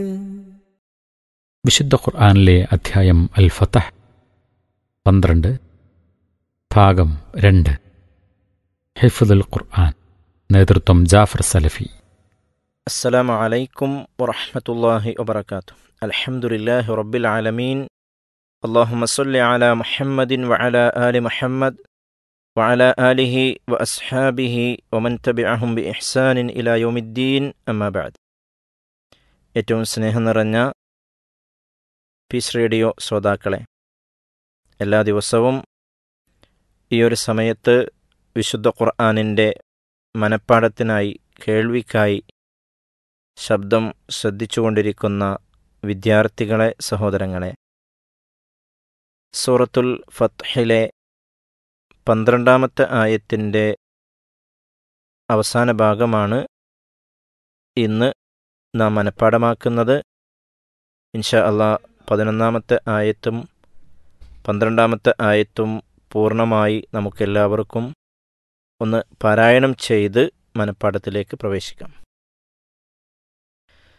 വിശുദ്ധ ഖുർആനിലെ അധ്യായം അൽ ഫതഹ് പന്ത്രണ്ട് ഭാഗം രണ്ട് ഹിഫുദുൽ ഖുർആൻ നേതൃത്വം ജാഫർ സലഫി السلام عليكم ورحمة الله وبركاته الحمد لله رب العالمين اللهم صل على محمد وعلى آل محمد وعلى آله وأصحابه ومن تبعهم بإحسان إلى يوم الدين أما بعد ഏറ്റവും സ്നേഹം നിറഞ്ഞ പീസ് റേഡിയോ ശ്രോതാക്കളെ എല്ലാ ദിവസവും ഈ ഒരു സമയത്ത് വിശുദ്ധ ഖുർആാനിൻ്റെ മനപ്പാടത്തിനായി കേൾവിക്കായി ശബ്ദം ശ്രദ്ധിച്ചുകൊണ്ടിരിക്കുന്ന വിദ്യാർത്ഥികളെ സഹോദരങ്ങളെ സൂറത്തുൽ ഫത്ഹിലെ പന്ത്രണ്ടാമത്തെ ആയത്തിൻ്റെ അവസാന ഭാഗമാണ് ഇന്ന് നാം മനഃപ്പാടമാക്കുന്നത് ഇൻഷാ അള്ളാ പതിനൊന്നാമത്തെ ആയത്തും പന്ത്രണ്ടാമത്തെ ആയത്തും പൂർണ്ണമായി നമുക്കെല്ലാവർക്കും ഒന്ന് പാരായണം ചെയ്ത് മനഃപ്പാടത്തിലേക്ക് പ്രവേശിക്കാം